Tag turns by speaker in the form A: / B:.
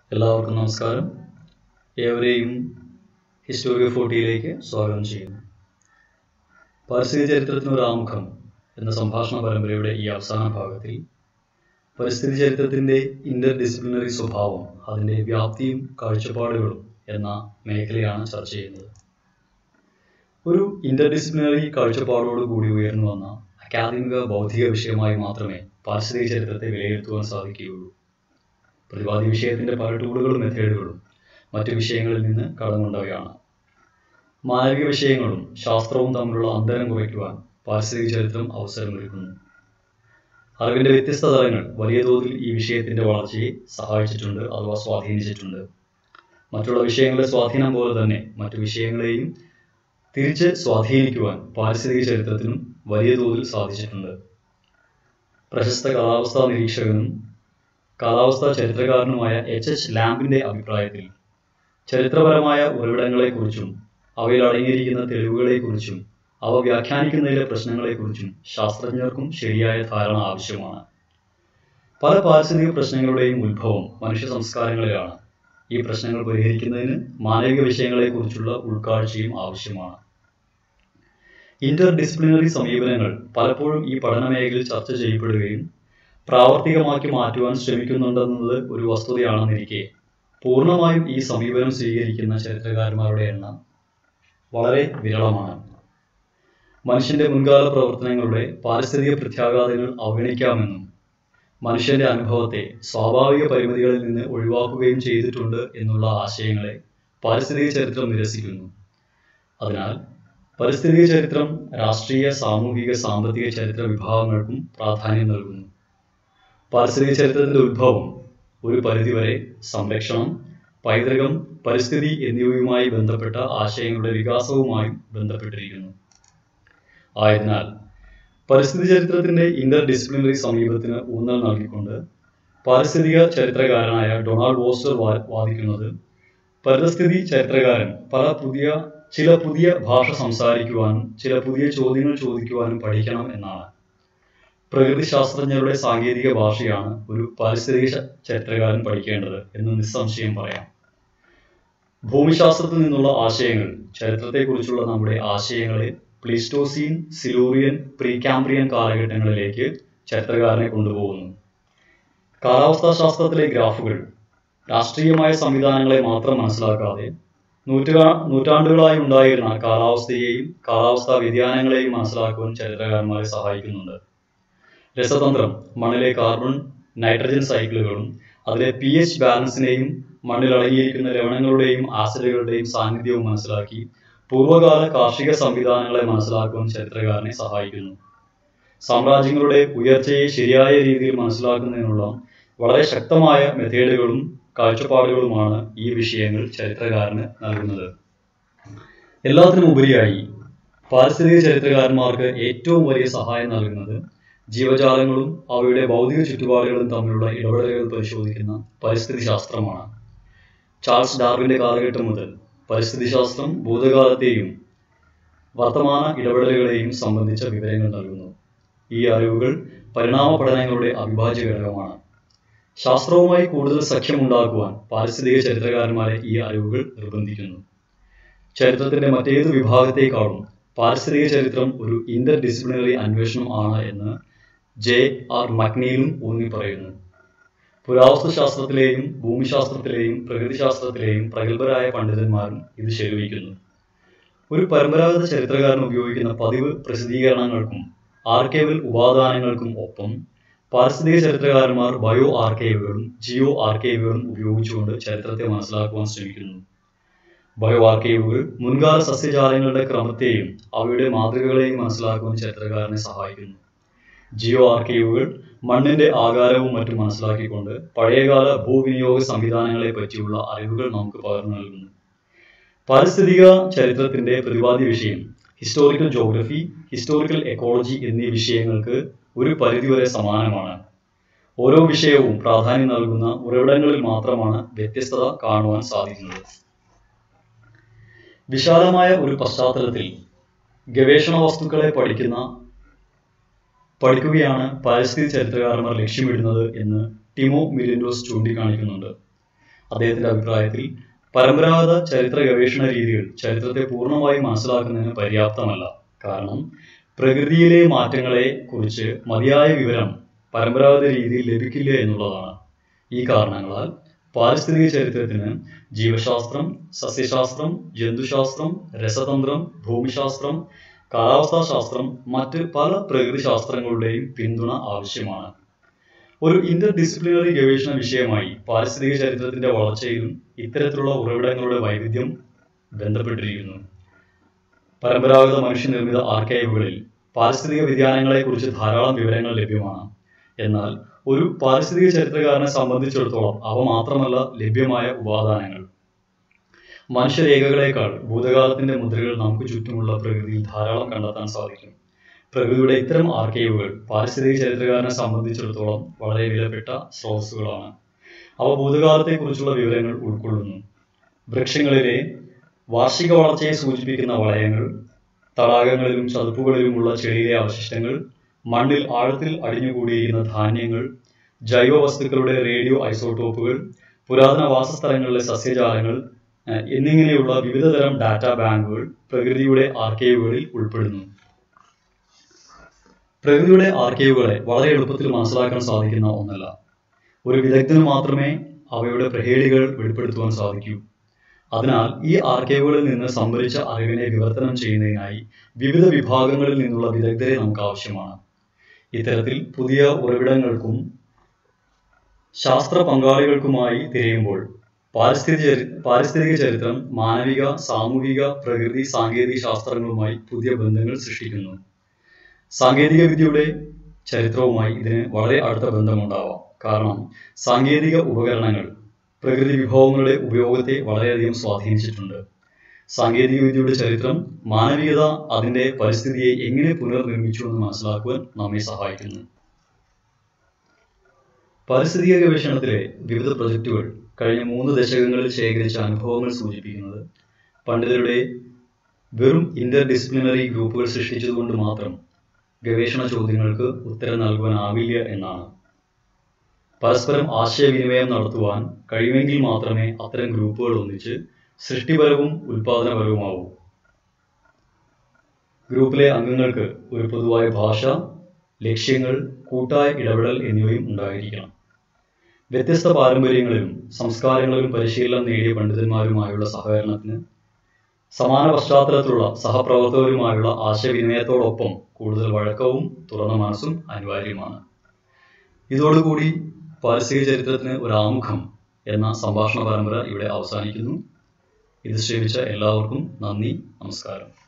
A: എല്ലാവർക്കും നമസ്കാരം ഏവരെയും ഹിസ്റ്റോറിയ ഫോർട്ടിയിലേക്ക് സ്വാഗതം ചെയ്യുന്നു പരിസ്ഥിതി ചരിത്രത്തിന് ഒരു ആമുഖം എന്ന സംഭാഷണ പരമ്പരയുടെ ഈ അവസാന ഭാഗത്തിൽ പരിസ്ഥിതി ചരിത്രത്തിൻ്റെ ഇന്റർ ഡിസിപ്ലിനറി സ്വഭാവം അതിൻ്റെ വ്യാപ്തിയും കാഴ്ചപ്പാടുകളും എന്ന മേഖലയാണ് ചർച്ച ചെയ്യുന്നത് ഒരു ഇന്റർ ഡിസിപ്ലിനറി കാഴ്ചപ്പാടോട് കൂടി ഉയർന്നു വന്ന അക്കാദമിക ബൗദ്ധിക വിഷയമായി മാത്രമേ പാരിസ്ഥിതിക ചരിത്രത്തെ വിലയിരുത്തുവാൻ സാധിക്കുകയുള്ളൂ പ്രതിപാദ്യ വിഷയത്തിന്റെ പല ടൂളുകളും മെത്തേഡുകളും മറ്റു വിഷയങ്ങളിൽ നിന്ന് കടം കൊണ്ടവയാണ് മാനവിക വിഷയങ്ങളും ശാസ്ത്രവും തമ്മിലുള്ള അന്തരം കുറയ്ക്കുവാൻ പാരിസ്ഥിതിക ചരിത്രം അവസരമൊരുക്കുന്നു അറിവിന്റെ വ്യത്യസ്ത തലങ്ങൾ വലിയ തോതിൽ ഈ വിഷയത്തിന്റെ വളർച്ചയെ സഹായിച്ചിട്ടുണ്ട് അഥവാ സ്വാധീനിച്ചിട്ടുണ്ട് മറ്റുള്ള വിഷയങ്ങളുടെ സ്വാധീനം പോലെ തന്നെ മറ്റു വിഷയങ്ങളെയും തിരിച്ച് സ്വാധീനിക്കുവാൻ പാരിസ്ഥിതിക ചരിത്രത്തിനും വലിയ തോതിൽ സാധിച്ചിട്ടുണ്ട് പ്രശസ്ത കാലാവസ്ഥാ നിരീക്ഷകനും കാലാവസ്ഥാ ചരിത്രകാരനുമായ എച്ച് എച്ച് ലാമ്പിന്റെ അഭിപ്രായത്തിൽ ചരിത്രപരമായ ഉറവിടങ്ങളെക്കുറിച്ചും അവയിൽ അടങ്ങിയിരിക്കുന്ന തെളിവുകളെക്കുറിച്ചും അവ വ്യാഖ്യാനിക്കുന്നതിലെ പ്രശ്നങ്ങളെക്കുറിച്ചും ശാസ്ത്രജ്ഞർക്കും ശരിയായ ധാരണ ആവശ്യമാണ് പല പാരിസ്ഥിതിക പ്രശ്നങ്ങളുടെയും ഉത്ഭവം മനുഷ്യ സംസ്കാരങ്ങളിലാണ് ഈ പ്രശ്നങ്ങൾ പരിഹരിക്കുന്നതിന് മാനവിക വിഷയങ്ങളെക്കുറിച്ചുള്ള ഉൾക്കാഴ്ചയും ആവശ്യമാണ് ഇന്റർ ഡിസിപ്ലിനറി സമീപനങ്ങൾ പലപ്പോഴും ഈ പഠന മേഖലയിൽ ചർച്ച ചെയ്യപ്പെടുകയും പ്രാവർത്തികമാക്കി മാറ്റുവാൻ ശ്രമിക്കുന്നുണ്ടെന്നത് ഒരു വസ്തുതയാണെന്നിരിക്കെ പൂർണ്ണമായും ഈ സമീപനം സ്വീകരിക്കുന്ന ചരിത്രകാരന്മാരുടെ എണ്ണം വളരെ വിരളമാണ് മനുഷ്യന്റെ മുൻകാല പ്രവർത്തനങ്ങളുടെ പാരിസ്ഥിതിക പ്രത്യാഘാതങ്ങൾ അവഗണിക്കാമെന്നും മനുഷ്യന്റെ അനുഭവത്തെ സ്വാഭാവിക പരിമിതികളിൽ നിന്ന് ഒഴിവാക്കുകയും ചെയ്തിട്ടുണ്ട് എന്നുള്ള ആശയങ്ങളെ പാരിസ്ഥിതിക ചരിത്രം നിരസിക്കുന്നു അതിനാൽ പരിസ്ഥിതിക ചരിത്രം രാഷ്ട്രീയ സാമൂഹിക സാമ്പത്തിക ചരിത്ര വിഭാഗങ്ങൾക്കും പ്രാധാന്യം നൽകുന്നു പാരിസ്ഥിതിക ചരിത്രത്തിന്റെ ഉത്ഭവം ഒരു പരിധിവരെ സംരക്ഷണം പൈതൃകം പരിസ്ഥിതി എന്നിവയുമായി ബന്ധപ്പെട്ട ആശയങ്ങളുടെ വികാസവുമായും ബന്ധപ്പെട്ടിരിക്കുന്നു ആയതിനാൽ പരിസ്ഥിതി ചരിത്രത്തിന്റെ ഇന്റർ ഡിസിപ്ലിനറി സമീപത്തിന് ഊന്നൽ നൽകിക്കൊണ്ട് പാരിസ്ഥിതിക ചരിത്രകാരനായ ഡൊണാൾഡ് വോസ്റ്റർ വാദിക്കുന്നത് പരിസ്ഥിതി ചരിത്രകാരൻ പല പുതിയ ചില പുതിയ ഭാഷ സംസാരിക്കുവാനും ചില പുതിയ ചോദ്യങ്ങൾ ചോദിക്കുവാനും പഠിക്കണം എന്നാണ് പ്രകൃതി ശാസ്ത്രജ്ഞരുടെ സാങ്കേതിക ഭാഷയാണ് ഒരു പാരിസ്ഥിതിക ചരിത്രകാരൻ പഠിക്കേണ്ടത് എന്ന് നിസ്സംശയം പറയാം ഭൂമിശാസ്ത്രത്തിൽ നിന്നുള്ള ആശയങ്ങൾ ചരിത്രത്തെക്കുറിച്ചുള്ള നമ്മുടെ ആശയങ്ങളെ പ്ലീസ്റ്റോസീൻ സിലൂറിയൻ പ്രീകാംബ്രിയൻ കാലഘട്ടങ്ങളിലേക്ക് ചരിത്രകാരനെ കൊണ്ടുപോകുന്നു കാലാവസ്ഥാ ശാസ്ത്രത്തിലെ ഗ്രാഫുകൾ രാഷ്ട്രീയമായ സംവിധാനങ്ങളെ മാത്രം മനസ്സിലാക്കാതെ നൂറ്റുകാ നൂറ്റാണ്ടുകളായി ഉണ്ടായിരുന്ന കാലാവസ്ഥയെയും കാലാവസ്ഥാ വ്യതിയാനങ്ങളെയും മനസ്സിലാക്കുവാൻ ചരിത്രകാരന്മാരെ സഹായിക്കുന്നുണ്ട് രസതന്ത്രം മണ്ണിലെ കാർബൺ നൈട്രജൻ സൈക്കിളുകളും അതിലെ പി എച്ച് ബാലൻസിനെയും മണ്ണിൽ അടങ്ങിയിരിക്കുന്ന ലവണങ്ങളുടെയും ആസിഡുകളുടെയും സാന്നിധ്യവും മനസ്സിലാക്കി പൂർവ്വകാല കാർഷിക സംവിധാനങ്ങളെ മനസ്സിലാക്കുവാൻ ചരിത്രകാരനെ സഹായിക്കുന്നു സാമ്രാജ്യങ്ങളുടെ ഉയർച്ചയെ ശരിയായ രീതിയിൽ മനസ്സിലാക്കുന്നതിനുള്ള വളരെ ശക്തമായ മെത്തേഡുകളും കാഴ്ചപ്പാടുകളുമാണ് ഈ വിഷയങ്ങൾ ചരിത്രകാരന് നൽകുന്നത് എല്ലാത്തിനും ഉപരിയായി പാരിസ്ഥിതിക ചരിത്രകാരന്മാർക്ക് ഏറ്റവും വലിയ സഹായം നൽകുന്നത് ജീവജാലങ്ങളും അവയുടെ ഭൗതിക ചുറ്റുപാടുകളും തമ്മിലുള്ള ഇടപെടലുകൾ പരിശോധിക്കുന്ന പരിസ്ഥിതി ശാസ്ത്രമാണ് ചാൾസ് ഡാർവിന്റെ കാലഘട്ടം മുതൽ പരിസ്ഥിതി ശാസ്ത്രം ഭൂതകാലത്തെയും വർത്തമാന ഇടപെടലുകളെയും സംബന്ധിച്ച വിവരങ്ങൾ നൽകുന്നു ഈ അറിവുകൾ പരിണാമ പഠനങ്ങളുടെ അവിഭാജ്യ ഘടകമാണ് ശാസ്ത്രവുമായി കൂടുതൽ സഖ്യമുണ്ടാക്കുവാൻ പാരിസ്ഥിതിക ചരിത്രകാരന്മാരെ ഈ അറിവുകൾ നിർബന്ധിക്കുന്നു ചരിത്രത്തിന്റെ മറ്റേത് വിഭാഗത്തെക്കാളും പാരിസ്ഥിതിക ചരിത്രം ഒരു ഇന്റർ ഡിസിപ്ലിനറി അന്വേഷണം ആണ് എന്ന് ജെ ആർ മക്നീലും ഊന്നി പറയുന്നു പുരാവസ്തു ശാസ്ത്രത്തിലെയും ഭൂമിശാസ്ത്രത്തിലെയും പ്രകൃതിശാസ്ത്രത്തിലെയും പ്രഗത്ഭരായ പണ്ഡിതന്മാരും ഇത് ശരിവയ്ക്കുന്നു ഒരു പരമ്പരാഗത ചരിത്രകാരൻ ഉപയോഗിക്കുന്ന പതിവ് പ്രസിദ്ധീകരണങ്ങൾക്കും ആർക്കൈവൽ ഉപാദാനങ്ങൾക്കും ഒപ്പം പാരിസ്ഥിതിക ചരിത്രകാരന്മാർ ബയോ ആർക്കൈവുകളും ജിയോ ആർക്കൈവുകളും ഉപയോഗിച്ചുകൊണ്ട് ചരിത്രത്തെ മനസ്സിലാക്കുവാൻ ശ്രമിക്കുന്നു ബയോ ആർക്കൈവുകൾ മുൻകാല സസ്യജാലങ്ങളുടെ ക്രമത്തെയും അവയുടെ മാതൃകകളെയും മനസ്സിലാക്കുവാൻ ചരിത്രകാരനെ സഹായിക്കുന്നു ജിയോ ആർക്കൈവുകൾ മണ്ണിന്റെ ആകാരവും മറ്റും മനസ്സിലാക്കിക്കൊണ്ട് പഴയകാല ഭൂവിനിയോഗ സംവിധാനങ്ങളെ പറ്റിയുള്ള അറിവുകൾ നമുക്ക് പകർന്നു നൽകുന്നു പാരിസ്ഥിതിക ചരിത്രത്തിന്റെ പ്രതിപാദ്യ വിഷയം ഹിസ്റ്റോറിക്കൽ ജോഗ്രഫി ഹിസ്റ്റോറിക്കൽ എക്കോളജി എന്നീ വിഷയങ്ങൾക്ക് ഒരു പരിധിവരെ സമാനമാണ് ഓരോ വിഷയവും പ്രാധാന്യം നൽകുന്ന ഉറവിടങ്ങളിൽ മാത്രമാണ് വ്യത്യസ്തത കാണുവാൻ സാധിക്കുന്നത് വിശാലമായ ഒരു പശ്ചാത്തലത്തിൽ ഗവേഷണ വസ്തുക്കളെ പഠിക്കുന്ന പഠിക്കുകയാണ് പാരിസ്ഥിതിക ചരിത്രകാരന്മാർ ലക്ഷ്യമിടുന്നത് എന്ന് ടിമോ മിലിൻഡോസ് ചൂണ്ടിക്കാണിക്കുന്നുണ്ട് അദ്ദേഹത്തിന്റെ അഭിപ്രായത്തിൽ പരമ്പരാഗത ചരിത്ര ഗവേഷണ രീതികൾ ചരിത്രത്തെ പൂർണ്ണമായും മനസ്സിലാക്കുന്നതിന് പര്യാപ്തമല്ല കാരണം പ്രകൃതിയിലെ മാറ്റങ്ങളെ കുറിച്ച് മതിയായ വിവരം പരമ്പരാഗത രീതിയിൽ ലഭിക്കില്ല എന്നുള്ളതാണ് ഈ കാരണങ്ങളാൽ പാരിസ്ഥിതിക ചരിത്രത്തിന് ജീവശാസ്ത്രം സസ്യശാസ്ത്രം ജന്തുശാസ്ത്രം രസതന്ത്രം ഭൂമിശാസ്ത്രം കാലാവസ്ഥാ ശാസ്ത്രം മറ്റ് പല പ്രകൃതി ശാസ്ത്രങ്ങളുടെയും പിന്തുണ ആവശ്യമാണ് ഒരു ഇന്റർ ഡിസിപ്ലിനറി ഗവേഷണ വിഷയമായി പാരിസ്ഥിതിക ചരിത്രത്തിന്റെ വളർച്ചയിലും ഇത്തരത്തിലുള്ള ഉറവിടങ്ങളുടെ വൈവിധ്യം ബന്ധപ്പെട്ടിരിക്കുന്നു പരമ്പരാഗത മനുഷ്യനിർമ്മിത ആർക്കൈവുകളിൽ പാരിസ്ഥിതിക വ്യതിയാനങ്ങളെക്കുറിച്ച് ധാരാളം വിവരങ്ങൾ ലഭ്യമാണ് എന്നാൽ ഒരു പാരിസ്ഥിതിക ചരിത്രകാരനെ സംബന്ധിച്ചിടത്തോളം അവ മാത്രമല്ല ലഭ്യമായ ഉപാദാനങ്ങൾ മനുഷ്യരേഖകളേക്കാൾ ഭൂതകാലത്തിന്റെ മുദ്രകൾ നമുക്ക് ചുറ്റുമുള്ള പ്രകൃതിയിൽ ധാരാളം കണ്ടെത്താൻ സാധിക്കും പ്രകൃതിയുടെ ഇത്തരം ആർക്കൈവുകൾ പാരിസ്ഥിതിക ചരിത്രകാരനെ സംബന്ധിച്ചിടത്തോളം വളരെ വിലപ്പെട്ട സ്രോതസ്സുകളാണ് അവ ഭൂതകാലത്തെക്കുറിച്ചുള്ള വിവരങ്ങൾ ഉൾക്കൊള്ളുന്നു വൃക്ഷങ്ങളിലെ വാർഷിക വളർച്ചയെ സൂചിപ്പിക്കുന്ന വളയങ്ങൾ തടാകങ്ങളിലും ചതുപ്പുകളിലുമുള്ള ചെടിയിലെ അവശിഷ്ടങ്ങൾ മണ്ണിൽ ആഴത്തിൽ അടിഞ്ഞുകൂടിയിരിക്കുന്ന ധാന്യങ്ങൾ ജൈവ വസ്തുക്കളുടെ റേഡിയോ ഐസോട്ടോപ്പുകൾ പുരാതന വാസസ്ഥലങ്ങളിലെ സസ്യജാലങ്ങൾ ഏഹ്, എന്നിങ്ങനെയുള്ള വിവിധതരം ഡാറ്റാ ബാങ്കുകൾ പ്രകൃതിയുടെ ആർക്കൈവുകളിൽ ഉൾപ്പെടുന്നു പ്രകൃതിയുടെ ആർക്കൈവുകളെ വളരെ എളുപ്പത്തിൽ മനസ്സിലാക്കാൻ സാധിക്കുന്ന ഒന്നല്ല ഒരു വിദഗ്ധന് മാത്രമേ അവയുടെ പ്രഹേളികൾ വെളിപ്പെടുത്തുവാൻ സാധിക്കൂ അതിനാൽ ഈ ആർക്കൈവുകളിൽ നിന്ന് സംഭരിച്ച അറിവിനെ വിവർത്തനം ചെയ്യുന്നതിനായി വിവിധ വിഭാഗങ്ങളിൽ നിന്നുള്ള വിദഗ്ധരെ നമുക്ക് ആവശ്യമാണ് ഇത്തരത്തിൽ പുതിയ ഉറവിടങ്ങൾക്കും ശാസ്ത്ര പങ്കാളികൾക്കുമായി തിരയുമ്പോൾ പാരിസ്ഥിതിക ചരി- പാരിസ്ഥിതിക ചരിത്രം മാനവിക സാമൂഹിക പ്രകൃതി സാങ്കേതിക ശാസ്ത്രങ്ങളുമായി പുതിയ ബന്ധങ്ങൾ സൃഷ്ടിക്കുന്നു സാങ്കേതിക വിദ്യയുടെ ചരിത്രവുമായി ഇതിന് വളരെ അടുത്ത ബന്ധമുണ്ടാവാം കാരണം സാങ്കേതിക ഉപകരണങ്ങൾ പ്രകൃതി വിഭവങ്ങളുടെ ഉപയോഗത്തെ വളരെയധികം സ്വാധീനിച്ചിട്ടുണ്ട് സാങ്കേതിക വിദ്യയുടെ ചരിത്രം മാനവികത അതിന്റെ പരിസ്ഥിതിയെ എങ്ങനെ പുനർനിർമ്മിച്ചു എന്ന് മനസ്സിലാക്കുവാൻ നമ്മെ സഹായിക്കുന്നു പാരിസ്ഥിതിക ഗവേഷണത്തിലെ വിവിധ പ്രൊജക്റ്റുകൾ കഴിഞ്ഞ മൂന്ന് ദശകങ്ങളിൽ ശേഖരിച്ച അനുഭവങ്ങൾ സൂചിപ്പിക്കുന്നത് പണ്ഡിതരുടെ വെറും ഇന്റർ ഡിസിപ്ലിനറി ഗ്രൂപ്പുകൾ സൃഷ്ടിച്ചതുകൊണ്ട് മാത്രം ഗവേഷണ ചോദ്യങ്ങൾക്ക് ഉത്തരം നൽകുവാനാവില്ല എന്നാണ് പരസ്പരം ആശയവിനിമയം നടത്തുവാൻ കഴിയുമെങ്കിൽ മാത്രമേ അത്തരം ഗ്രൂപ്പുകൾ ഒന്നിച്ച് സൃഷ്ടിപരവും ഉൽപാദനപരവുമാവൂ ഗ്രൂപ്പിലെ അംഗങ്ങൾക്ക് ഒരു പൊതുവായ ഭാഷ ലക്ഷ്യങ്ങൾ കൂട്ടായ ഇടപെടൽ എന്നിവയും ഉണ്ടായിരിക്കണം വ്യത്യസ്ത പാരമ്പര്യങ്ങളിലും സംസ്കാരങ്ങളിലും പരിശീലനം നേടിയ പണ്ഡിതന്മാരുമായുള്ള സഹകരണത്തിന് സമാന പശ്ചാത്തലത്തിലുള്ള സഹപ്രവർത്തകരുമായുള്ള ആശയവിനിമയത്തോടൊപ്പം കൂടുതൽ വഴക്കവും തുറന്ന മനസ്സും അനിവാര്യമാണ് ഇതോടുകൂടി പാരിസ്ഥിതിക ചരിത്രത്തിന് ഒരു ആമുഖം എന്ന സംഭാഷണ പരമ്പര ഇവിടെ അവസാനിക്കുന്നു ഇത് ശ്രമിച്ച എല്ലാവർക്കും നന്ദി നമസ്കാരം